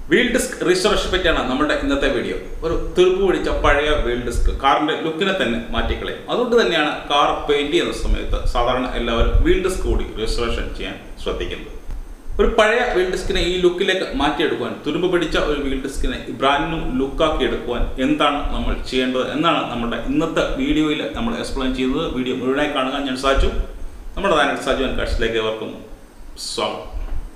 wheel disk restoration പറ്റിയാണ് നമ്മുടെ ഇന്നത്തെ വീഡിയോ ഒരു തുരുമ്പ് പിടിച്ച പഴയ വീൽ ഡിസ്ക് കാറിന്റെ ലുക്കിനെ തന്നെ മാറ്റിക്കളയും അതുകൊണ്ട് തന്നെയാണ് കാർ പെയിന്റ് ചെയ്യുന്ന സമയത്ത് സാധാരണ എല്ലാവരും വീൽ ഡിസ്ക് കൂടി റീസ്റ്റോറേഷൻ ചെയ്യാൻ ശ്രദ്ധിക്കുന്നത് ഒരു പഴയ വീൽ ഡിസ്കിനെ ഈ ലുക്കിലേക്ക് മാറ്റിയെടുക്കുവാൻ തുരുമ്പ് പിടിച്ച ഒരു വീൽ ഡിസ്കിനെ ബ്രാൻഡ് ന്യൂ ലുക്കാക്കി എടുക്കുവാൻ എന്താണ് നമ്മൾ ചെയ്യേണ്ടത് എന്നാണ് നമ്മുടെ ഇന്നത്തെ വീഡിയോയിൽ നമ്മൾ എക്സ്പ്ലെയിൻ ചെയ്യുന്നത് വീഡിയോ മുഴുവനായി കാണുക ഞാൻ സാജു നമ്മുടെ താൻ സാജു ആൻഡ് കാഷിലേക്ക് ഏവർക്കും സ്വാഗതം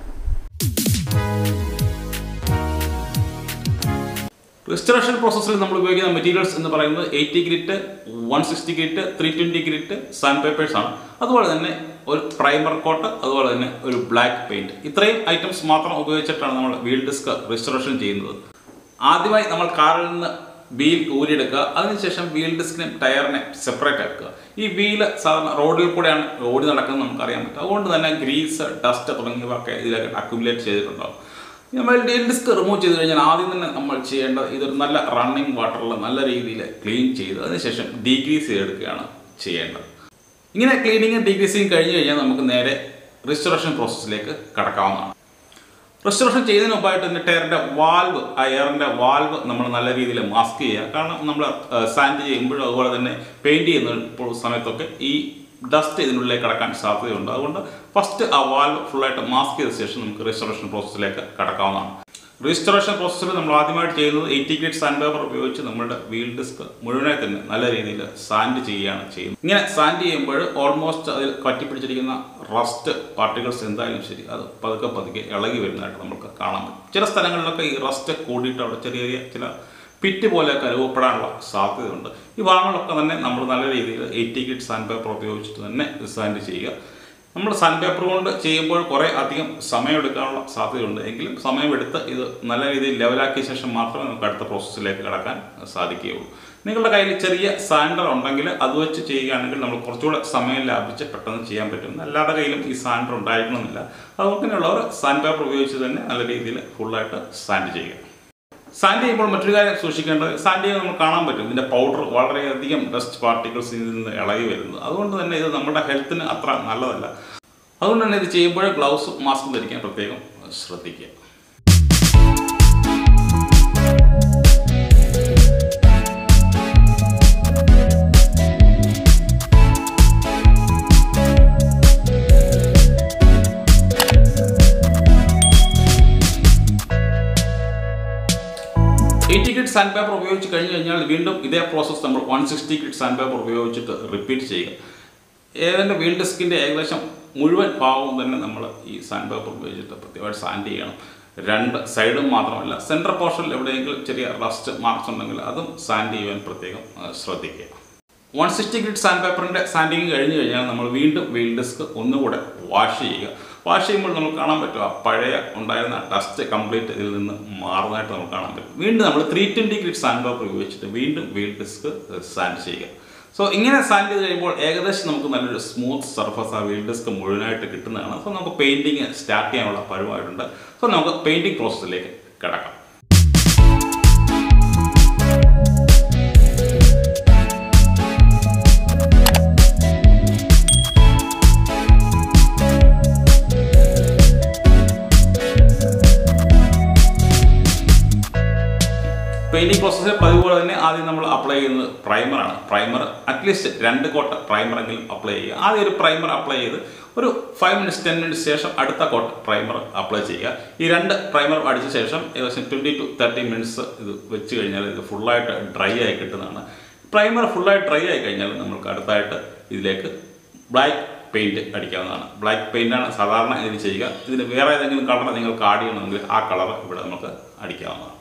റെസ്റ്റോറേഷൻ പ്രോസസ്സിൽ നമ്മൾ ഉപയോഗിക്കുന്ന മെറ്റീരിയൽസ് എന്ന് പറയുന്നത് eighty grit one sixty grit three twenty grit sandpapers ആണ് അതുപോലെ തന്നെ ഒരു പ്രൈമർ കോട്ട് അതുപോലെ തന്നെ ഒരു ബ്ലാക്ക് പെയിന്റ് ഇത്രയും ഐറ്റംസ് മാത്രം ഉപയോഗിച്ചിട്ടാണ് നമ്മൾ വീൽ ഡിസ്ക് റെസ്റ്റോറേഷൻ ചെയ്യുന്നത് ആദ്യമായി നമ്മൾ കാറിൽ നിന്ന് വീൽ ഊരിയെടുക്കുക അതിനുശേഷം വീൽ ഡിസ്കിനെ ടയറിനെ സെപ്പറേറ്റ് ആക്കുക ഈ വീല് സാധാരണ റോഡിൽ കൂടെയാണ് ഓടി നടക്കുന്നത് നമുക്കറിയാൻ പറ്റും അതുകൊണ്ട് തന്നെ ഗ്രീസ് ഡസ്റ്റ് തുടങ്ങിയവയൊക്കെ ഇതിലേക്ക് അക്യുമുലേറ്റ് ചെയ്തിട്ടുണ്ടാകും നമ്മൾ ഡീൽ ഡിസ്ക് റിമൂവ് ചെയ്ത് കഴിഞ്ഞാൽ ആദ്യം തന്നെ നമ്മൾ ചെയ്യേണ്ടത് ഇതൊരു നല്ല റണ്ണിങ് വാട്ടറിൽ നല്ല രീതിയിൽ ക്ലീൻ ചെയ്ത് അതിനുശേഷം ഡീഗ്രീസ് ചെയ്തെടുക്കുകയാണ് ചെയ്യേണ്ടത് ഇങ്ങനെ ക്ലീനിങ്ങും ഡീഗ്രീസിങ് കഴിഞ്ഞ് കഴിഞ്ഞാൽ നമുക്ക് നേരെ റിസ്റ്റോറേഷൻ പ്രോസസ്സിലേക്ക് കടക്കാവുന്നതാണ് റെസ്റ്റോറേഷൻ ചെയ്യുന്നതിന് മുമ്പായിട്ട് തന്നെ ടയറിൻ്റെ വാൽവ് ആ എയറിൻ്റെ വാൽവ് നമ്മൾ നല്ല രീതിയിൽ മാസ്ക് ചെയ്യുക കാരണം നമ്മൾ സാൻഡ് ചെയ്യുമ്പോഴും അതുപോലെ തന്നെ പെയിൻറ് ചെയ്യുന്ന സമയത്തൊക്കെ ഈ ഡസ്റ്റ് ഇതിനുള്ളിലേക്ക് കടക്കാൻ സാധ്യതയുണ്ട് അതുകൊണ്ട് ഫസ്റ്റ് ആ വാൽവ് ഫുള്ളായിട്ട് മാസ്ക് ചെയ്ത ശേഷം നമുക്ക് റെസ്റ്റോറേഷൻ പ്രോസസ്സിലേക്ക് കടക്കാവുന്നതാണ് റീസ്റ്റോറേഷൻ പ്രോസസ്സിൽ നമ്മൾ ആദ്യമായിട്ട് ചെയ്യുന്നത് എയ്റ്റി ഗ്രേഡ് സാൻഡ് പേപ്പർ ഉപയോഗിച്ച് നമ്മുടെ വീൽ ഡിസ്ക് മുഴുവനായി തന്നെ നല്ല രീതിയിൽ സാൻഡ് ചെയ്യുകയാണ് ചെയ്യുന്നത് ഇങ്ങനെ സാൻഡ് ചെയ്യുമ്പോൾ ഓൾമോസ്റ്റ് അതിൽ പറ്റിപ്പിടിച്ചിരിക്കുന്ന റസ്റ്റ് പാർട്ടിക്കിൾസ് എന്തായാലും ശരി അത് പതുക്കെ പതുക്കെ ഇളകി വരുന്നതായിട്ട് നമുക്ക് കാണാൻ പറ്റും ചില സ്ഥലങ്ങളിലൊക്കെ ഈ റസ്റ്റ് കൂടിയിട്ട് അവിടെ ചെറിയ ചെറിയ ചില പിറ്റ് പോലെയൊക്കെ അനുഭവപ്പെടാനുള്ള സാധ്യതയുണ്ട് ഈ ഭാഗങ്ങളൊക്കെ തന്നെ നമ്മൾ നല്ല രീതിയിൽ എയ്റ്റി ഗ്രേഡ് സാൻഡ് പേപ്പർ ഉപയോഗിച്ചിട്ട് തന്നെ സാൻഡ് ചെയ്യുക നമ്മൾ സാൻഡ് പേപ്പർ കൊണ്ട് ചെയ്യുമ്പോൾ കുറേ അധികം സമയമെടുക്കാനുള്ള സാധ്യതയുണ്ട് എങ്കിലും സമയമെടുത്ത് ഇത് നല്ല രീതിയിൽ ലെവലാക്കിയ ശേഷം മാത്രമേ നമുക്ക് അടുത്ത പ്രോസസ്സിലേക്ക് കടക്കാൻ സാധിക്കുകയുള്ളൂ നിങ്ങളുടെ കയ്യിൽ ചെറിയ സാൻഡർ ഉണ്ടെങ്കിൽ അത് വെച്ച് ചെയ്യുകയാണെങ്കിൽ നമ്മൾ കുറച്ചുകൂടെ സമയം ലാഭിച്ച് പെട്ടെന്ന് ചെയ്യാൻ പറ്റും എല്ലാവരുടെ കയ്യിലും ഈ സാൻഡർ ഉണ്ടായിരിക്കണമെന്നില്ല അതുകൊണ്ടുള്ളവർ സാൻഡ് പേപ്പർ ഉപയോഗിച്ച് തന്നെ നല്ല രീതിയിൽ ഫുള്ളായിട്ട് സാൻഡ് ചെയ്യുക സാൻഡ് ചെയ്യുമ്പോൾ മറ്റൊരു കാര്യം സൂക്ഷിക്കേണ്ടത് സാൻഡ് ചെയ്യുമ്പോൾ നമുക്ക് കാണാൻ പറ്റും ഇതിൻ്റെ പൗഡർ വളരെയധികം ഡസ്റ്റ് പാർട്ടിക്കിൾസ് ഇതിൽ നിന്ന് ഇളകി വരുന്നത് അതുകൊണ്ട് തന്നെ ഇത് നമ്മുടെ ഹെൽത്തിന് അത്ര നല്ലതല്ല അതുകൊണ്ട് തന്നെ ഇത് ചെയ്യുമ്പോൾ ഗ്ലൗസ് മാസ്ക് ധരിക്കാൻ പ്രത്യേകം ശ്രദ്ധിക്കുക എയ്റ്റി ഗ്രിഡ് സാൻഡ് പേപ്പർ ഉപയോഗിച്ച് കഴിഞ്ഞ് കഴിഞ്ഞാൽ വീണ്ടും ഇതേ പ്രോസസ്സ് നമ്മൾ one sixty grit sandpaper ഉപയോഗിച്ചിട്ട് റിപ്പീറ്റ് ചെയ്യുക ഏതെങ്കിലും വീൽ ഡിസ്കിൻ്റെ ഏകദേശം മുഴുവൻ ഭാഗവും തന്നെ നമ്മൾ ഈ സാൻഡ് പേപ്പർ ഉപയോഗിച്ചിട്ട് പ്രത്യേകമായിട്ട് സാൻഡ് ചെയ്യണം രണ്ട് സൈഡും മാത്രമല്ല സെൻട്രൽ പോർഷനിൽ എവിടെയെങ്കിലും ചെറിയ റസ്റ്റ് മാർക്സ് ഉണ്ടെങ്കിൽ അതും സാൻഡ് ചെയ്യാൻ പ്രത്യേകം ശ്രദ്ധിക്കുക വൺ സിക്സ്റ്റി ഗ്രിഡ് സാൻഡ് പേപ്പറിൻ്റെ സാൻഡിങ് കഴിഞ്ഞ് കഴിഞ്ഞാൽ നമ്മൾ വീണ്ടും വീൽ ഡിസ്ക് ഒന്നുകൂടെ വാഷ് ചെയ്യുക വാഷ് ചെയ്യുമ്പോൾ നമുക്ക് കാണാൻ പറ്റും ആ പഴയ ഉണ്ടായിരുന്ന ഡസ്റ്റ് കംപ്ലീറ്റ് ഇതിൽ നിന്ന് മാറുന്നതായിട്ട് നമുക്ക് കാണാൻ പറ്റും വീണ്ടും നമ്മൾ three twenty grit sandpaper ഉപയോഗിച്ചിട്ട് വീണ്ടും വീൽ ഡിസ്ക് സാൻഡ് ചെയ്യുക സോ ഇങ്ങനെ സാൻഡ് ചെയ്ത് കഴിയുമ്പോൾ ഏകദേശം നമുക്ക് നല്ലൊരു സ്മൂത്ത് സർഫസ് ആ വീൽ ഡിസ്ക് മുഴുവനായിട്ട് കിട്ടുന്നതാണ് സോ നമുക്ക് പെയിൻറ്റിങ് സ്റ്റാർട്ട് ചെയ്യാനുള്ള പരുവായിട്ടുണ്ട് സോ നമുക്ക് പെയിൻറ്റിങ് പ്രോസസ്സിലേക്ക് കിടക്കാം പെയിൻറ്റിംഗ് പ്രോസസ്സിൽ പതിപോലെ തന്നെ ആദ്യം നമ്മൾ അപ്ലൈ ചെയ്യുന്നത് പ്രൈമറാണ് പ്രൈമർ അറ്റ്ലീസ്റ്റ് രണ്ട് കോട്ട് പ്രൈമറെങ്കിലും അപ്ലൈ ചെയ്യുക ആദ്യം ഒരു പ്രൈമർ അപ്ലൈ ചെയ്ത് ഒരു ഫൈവ് മിനിറ്റ്സ് ടെൻ മിനിറ്റ്സ് ശേഷം അടുത്ത കോട്ട് പ്രൈമർ അപ്ലൈ ചെയ്യുക ഈ രണ്ട് പ്രൈമർ അടിച്ച ശേഷം ഏകദേശം ട്വൻറ്റി ടു തേർട്ടി മിനിറ്റ്സ് ഇത് വെച്ച് കഴിഞ്ഞാൽ ഇത് ഫുള്ളായിട്ട് ഡ്രൈ ആയി കിട്ടുന്നതാണ് പ്രൈമർ ഫുള്ളായി ഡ്രൈ ആയി കഴിഞ്ഞാൽ നമുക്ക് അടുത്തായിട്ട് ഇതിലേക്ക് ബ്ലാക്ക് പെയിൻറ്റ് അടിക്കാവുന്നതാണ് ബ്ലാക്ക് പെയിൻ്റാണ് സാധാരണ ഇതിന് ചെയ്യുക ഇതിന് വേറെ ഏതെങ്കിലും കളർ നിങ്ങൾക്ക് ആഡ് ചെയ്യണമെങ്കിൽ ആ കളർ ഇവിടെ നമുക്ക് അടിക്കാവുന്നതാണ്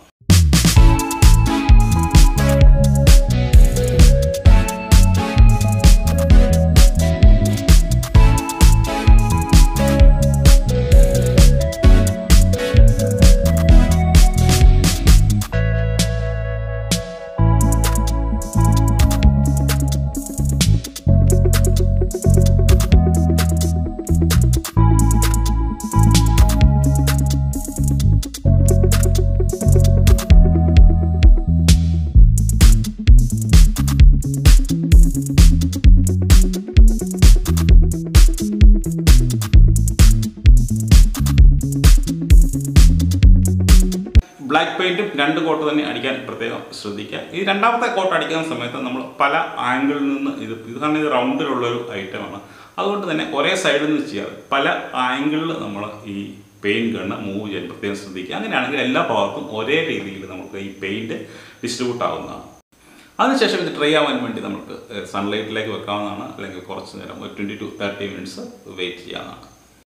ബ്ലാക്ക് പെയിന്റും രണ്ട് കോട്ട് തന്നെ അടിക്കാൻ പ്രത്യേകം ശ്രദ്ധിക്കുക ഈ രണ്ടാമത്തെ കോട്ട് അടിക്കുന്ന സമയത്ത് നമ്മൾ പല ആംഗിളിൽ നിന്ന് ഇത് ഇത് കാരണം ഇത് റൗണ്ടിലുള്ള ഒരു ഐറ്റമാണ് അതുകൊണ്ട് തന്നെ ഒരേ സൈഡിൽ നിന്ന് ചെയ്യാറ് പല ആംഗിളിൽ നമ്മൾ ഈ പെയിൻറ് ഗണ്ണ് മൂവ് ചെയ്യാൻ പ്രത്യേകം ശ്രദ്ധിക്കുക അങ്ങനെയാണെങ്കിൽ എല്ലാ ഭാഗത്തും ഒരേ രീതിയിൽ നമുക്ക് ഈ പെയിൻറ് ഡിസ്ട്രിബ്യൂട്ട് ആവുന്നതാണ് അതിനുശേഷം ഇത് ട്രൈ ആവാൻ വേണ്ടി നമുക്ക് സൺലൈറ്റിലേക്ക് വെക്കാവുന്നതാണ് അല്ലെങ്കിൽ കുറച്ച് നേരം ഒരു twenty to thirty minutes wait ചെയ്യാവുന്നതാണ്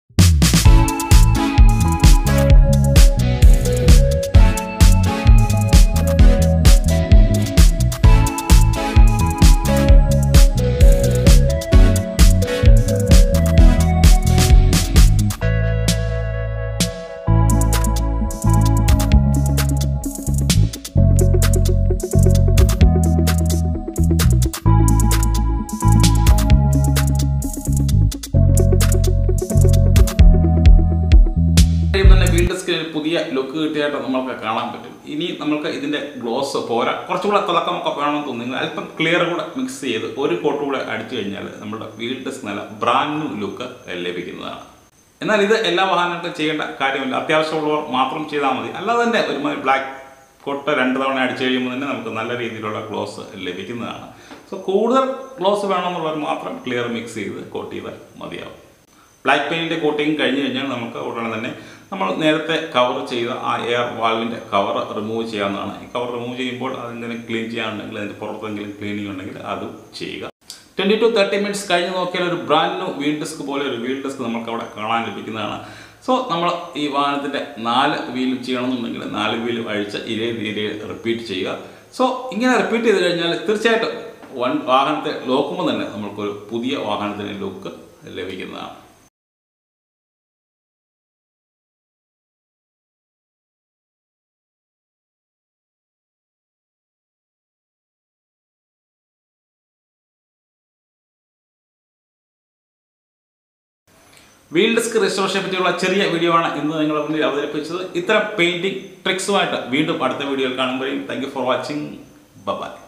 കഴിയുമ്പോൾ തന്നെ വീൽഡ് സ്ക്രീനിൽ പുതിയ ലുക്ക് കിട്ടിയായിട്ട് നമുക്ക് കാണാൻ പറ്റും ഇനി നമുക്ക് ഇതിന്റെ ഗ്ലോസ് പോരാ കുറച്ചുകൂടെ തിളക്കമൊക്കെ വേണമെന്ന് തോന്നുന്നു അല്പം ക്ലിയർ കൂടെ മിക്സ് ചെയ്ത് ഒരു കോട്ട് കൂടെ അടിച്ചു കഴിഞ്ഞാൽ നമ്മുടെ വീൽഡ് നല്ല ബ്രാൻഡ് ന്യൂ ലുക്ക് ലഭിക്കുന്നതാണ് എന്നാൽ ഇത് എല്ലാ വാഹനങ്ങൾക്കും ചെയ്യേണ്ട കാര്യമില്ല അത്യാവശ്യമുള്ളവർ മാത്രം ചെയ്താൽ മതി അല്ലാതെ തന്നെ ഒരുമാതിരി ബ്ലാക്ക് കൊട്ട രണ്ട് തവണ അടിച്ചു കഴിയുമ്പോൾ തന്നെ നമുക്ക് നല്ല രീതിയിലുള്ള ഗ്ലോസ് ലഭിക്കുന്നതാണ് സോ കൂടുതൽ ഗ്ലോസ് വേണമെന്നുള്ളവർ മാത്രം ക്ലിയർ മിക്സ് ചെയ്ത് കോട്ട് ചെയ്താൽ മതിയാവും ബ്ലാക്ക് പെയിൻറ്റിൻ്റെ കോട്ടിങ് കഴിഞ്ഞ് കഴിഞ്ഞാൽ നമുക്ക് ഉടനെ തന്നെ നമ്മൾ നേരത്തെ കവർ ചെയ്ത ആ എയർ വാൽവിൻ്റെ കവർ റിമൂവ് ചെയ്യാവുന്നതാണ് ഈ കവർ റിമൂവ് ചെയ്യുമ്പോൾ അതിങ്ങനെ ക്ലീൻ ചെയ്യാനുണ്ടെങ്കിൽ അതിൻ്റെ പുറത്തെങ്കിലും ക്ലീനിങ് ഉണ്ടെങ്കിൽ അതും ചെയ്യുക ട്വൻറ്റി ടു തേർട്ടി മിനിറ്റ്സ് കഴിഞ്ഞ് നോക്കിയാൽ ഒരു ബ്രാൻഡ് ന്യൂ വീൽ ഡിസ്ക് പോലെ ഒരു വീൽ ഡിസ്ക് നമുക്ക് അവിടെ കാണാൻ ലഭിക്കുന്നതാണ് സോ നമ്മൾ ഈ വാഹനത്തിൻ്റെ നാല് വീലും ചെയ്യണമെന്നുണ്ടെങ്കിൽ നാല് വീലും അഴിച്ച് ഇതേ രീതിയിൽ റിപ്പീറ്റ് ചെയ്യുക സോ ഇങ്ങനെ റിപ്പീറ്റ് ചെയ്ത് കഴിഞ്ഞാൽ തീർച്ചയായിട്ടും വൺ വാഹനത്തെ നോക്കുമ്പോൾ തന്നെ നമുക്കൊരു പുതിയ വാഹനത്തിൻ്റെ ലുക്ക് ലഭിക്കുന്നതാണ് വീൽ ഡിസ്ക് റെസ്റ്റോറേഷനെ പറ്റിയുള്ള ചെറിയ വീഡിയോ ആണ് ഇന്ന് നിങ്ങളുടെ മുന്നിൽ അവതരിപ്പിച്ചത് ഇത്തരം പെയിന്റിംഗ് ട്രിക്സുമായിട്ട് വീണ്ടും അടുത്ത വീഡിയോയിൽ കാണുമ്പോഴേക്കും thank you for watching by